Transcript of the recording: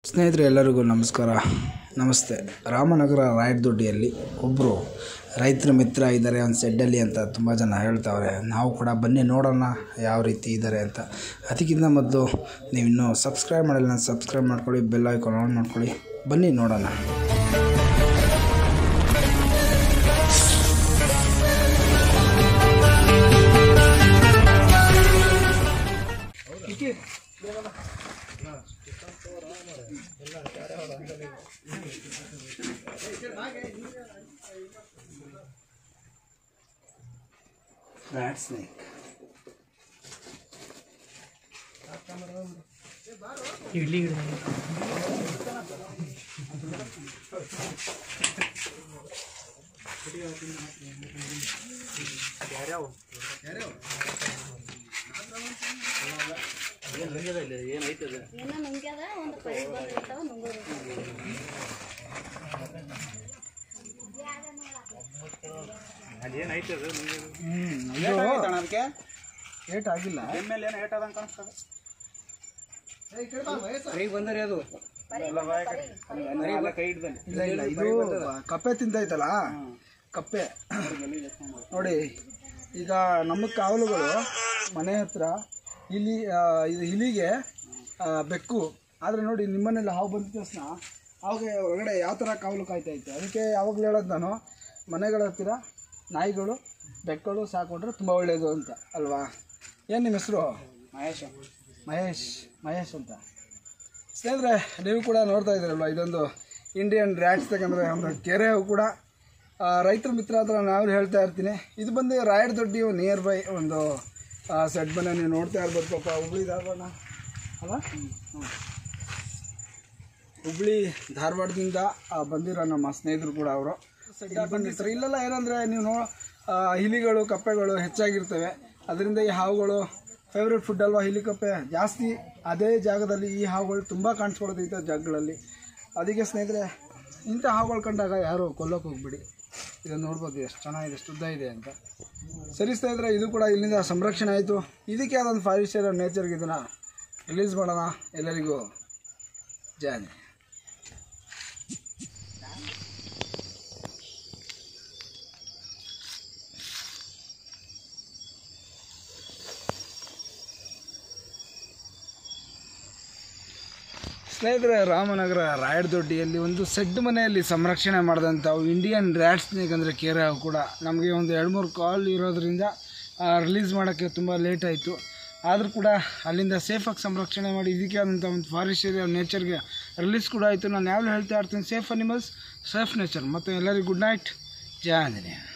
ಸ್ನೇಹಿತರೆ ಎಲ್ಲರಿಗೂ ನಮಸ್ಕಾರ ನಮಸ್ತೆ ರಾಮನಗರ ರಾಯರದೊಡ್ಡಿಯಲ್ಲಿ ಒಬ್ಬರು ರೈತರ ಮಿತ್ರ ಇದ್ದಾರೆ ಒಂದು ಸೆಡ್ಡಲ್ಲಿ ಅಂತ ತುಂಬ ಜನ ಹೇಳ್ತಾವ್ರೆ ನಾವು ಕೂಡ ಬನ್ನಿ ನೋಡೋಣ ಯಾವ ರೀತಿ ಇದ್ದಾರೆ ಅಂತ ಅದಕ್ಕಿಂತ ಮೊದಲು ನೀವು ಇನ್ನೂ ಸಬ್ಸ್ಕ್ರೈಬ್ ಮಾಡಿಲ್ಲ ಸಬ್ಸ್ಕ್ರೈಬ್ ಮಾಡ್ಕೊಳ್ಳಿ ಬೆಲ್ ಐಕಾನ್ ಆನ್ ಮಾಡ್ಕೊಳ್ಳಿ ಬನ್ನಿ ನೋಡೋಣ ರ್ಯಾಟ್ ಸ್ನೇಕ್ ಇಡ್ಲಿ ಗಿಡ ಏನೋ ನುಂಗ್ಯದ ಒಂದು ಪರಿ ಬಂದಿರ್ತಾವ ನುಂಗೋದು ಅದಕ್ಕೆ ಏಟ್ ಆಗಿಲ್ಲ ಕೈಗೆ ಬಂದರೆ ಅದು ಇಲ್ಲ ಇಲ್ಲ ಇದು ಕಪ್ಪೆ ತಿಂತೈತಲ್ಲ ಕಪ್ಪೆ ನೋಡಿ ಈಗ ನಮ್ಮ ಕಾವಲುಗಳು ಮನೆ ಹತ್ರ ಇಲಿ ಆ, ಇದು ಇಲಿಗೆ ಆ, ಬೆಕ್ಕು ಆದರೆ ನೋಡಿ ನಿಮ್ಮನೇಲಿ ಹಾವು ಬಂದ ತಕ್ಷಣ ಅವಾಗ ಒಳಗಡೆ ಯಾವ ಥರ ಕಾವಲು ಕಾಯ್ತೈತೆ ಅದಕ್ಕೆ ಯಾವಾಗಲೂ ಹೇಳೋದು ನಾನು ಮನೆಗಳ ಹತ್ತಿರ ನಾಯಿಗಳು ಬೆಕ್ಕಗಳು ಸಾಕೊಂಡ್ರೆ ತುಂಬ ಒಳ್ಳೆಯದು ಅಂತ ಅಲ್ವಾ ಏನು ನಿಮ್ಮ ಹೆಸರು ಮಹೇಶ್ ಮಹೇಶ್ ಮಹೇಶ್ ಅಂತ ಸ್ನೇಹಿತರೆ ನೀವು ಕೂಡ ನೋಡ್ತಾ ಇದ್ದೀರಲ್ವ ಇದೊಂದು ಇಂಡಿಯನ್ ರ್ಯಾಟ್ಸ್ ತಗೊಂಡ್ರೆ ಒಂದು ಕೆರೆ ಕೂಡ ಆ, ರೈತರ ಮಿತ್ರ ಹತ್ರ ನಾವು ಹೇಳ್ತಾ ಇರ್ತೀನಿ ಇದು ಬಂದು ರಾಯರದೊಡ್ಡಿ ನಿಯರ್ ಬೈ ಒಂದು ಸೆಟ್ ಮನೆ ನೀವು ನೋಡ್ತಾ ಇರ್ಬೋದು ಪಾಪ ಹುಬ್ಳಿ ಧಾರವಾಡ ಅಲ್ಲ ಹ್ಮ್. ಹುಬ್ಳಿ ಧಾರವಾಡದಿಂದ ಆ, ಬಂದಿರೋ ನಮ್ಮ ಸ್ನೇಹಿತರು ಕೂಡ ಅವರು ಬಂದಿರ್ತಾರೆ ಇಲ್ಲೆಲ್ಲ ಏನಂದರೆ ನೀವು ನೋ ಆ, ಇಲಿಗಳು ಕಪ್ಪೆಗಳು ಹೆಚ್ಚಾಗಿರ್ತವೆ ಅದರಿಂದ ಈ ಹಾವುಗಳು ಫೇವ್ರೆಟ್ ಫುಡ್ ಅಲ್ವಾ ಇಲಿ ಕಪ್ಪೆ ಜಾಸ್ತಿ ಅದೇ ಜಾಗದಲ್ಲಿ ಈ ಹಾವುಗಳು ತುಂಬ ಕಾಣಿಸ್ಕೊಳ್ಳೋದು ಇಂಥ ಜಾಗಗಳಲ್ಲಿ ಅದಕ್ಕೆ ಸ್ನೇಹಿತರೆ ಇಂಥ ಹಾವುಗಳು ಕಂಡಾಗ ಯಾರು ಕೊಲ್ಲೋಕೆ ಹೋಗ್ಬಿಡಿ ಇದನ್ನು ನೋಡ್ಬೋದು ಎಷ್ಟು ಚೆನ್ನಾಗಿದೆ ಎಷ್ಟು ಉದ್ದ ಇದೆ ಅಂತ ಸರಿ ಸ್ನೇಹಿತರೆ ಇದು ಕೂಡ ಇಲ್ಲಿಂದ ಸಂರಕ್ಷಣೆ ಆಯಿತು ಇದಕ್ಕೆ ಆದೊಂದು ಫಾರೆಸ್ಟ್ ಏರಿಯಾ ನೇಚರ್ಗೆ ಇದನ್ನು ರಿಲೀಸ್ ಮಾಡೋಣ ಎಲ್ಲರಿಗೂ ಜಾನಿ ಸ್ನೇಹಿತರೆ ರಾಮನಗರ ರಾಯರದೊಡ್ಡಿಯಲ್ಲಿ ಒಂದು ಸೆಡ್ ಮನೆಯಲ್ಲಿ ಸಂರಕ್ಷಣೆ ಮಾಡಿದಂಥವು ಇಂಡಿಯನ್ ರ್ಯಾಟ್ ಸ್ನೇಕ್ ಅಂದರೆ ಕೇರೆ ಹಾವು ಕೂಡ ನಮಗೆ ಒಂದು ಎರಡು ಮೂರು ಕಾಲ್ ಇರೋದ್ರಿಂದ ರಿಲೀಸ್ ಮಾಡೋಕ್ಕೆ ತುಂಬ ಲೇಟ್ ಆಯಿತು ಆದರೂ ಕೂಡ ಅಲ್ಲಿಂದ ಸೇಫಾಗಿ ಸಂರಕ್ಷಣೆ ಮಾಡಿ ಇದಕ್ಕೆ ಆದಂಥ ಒಂದು ಫಾರೆಸ್ಟ್ ಏರಿಯಾ ನೇಚರ್ಗೆ ರಿಲೀಸ್ ಕೂಡ ಆಯಿತು ನಾನು ಯಾವಾಗಲೂ ಹೇಳ್ತಾ ಇರ್ತೀನಿ ಸೇಫ್ ಅನಿಮಲ್ಸ್ ಸೇಫ್ ನೇಚರ್ ಮತ್ತು ಎಲ್ಲರಿಗೂ ಗುಡ್ ನೈಟ್ ಜಯ ಆಂಜನೇಯ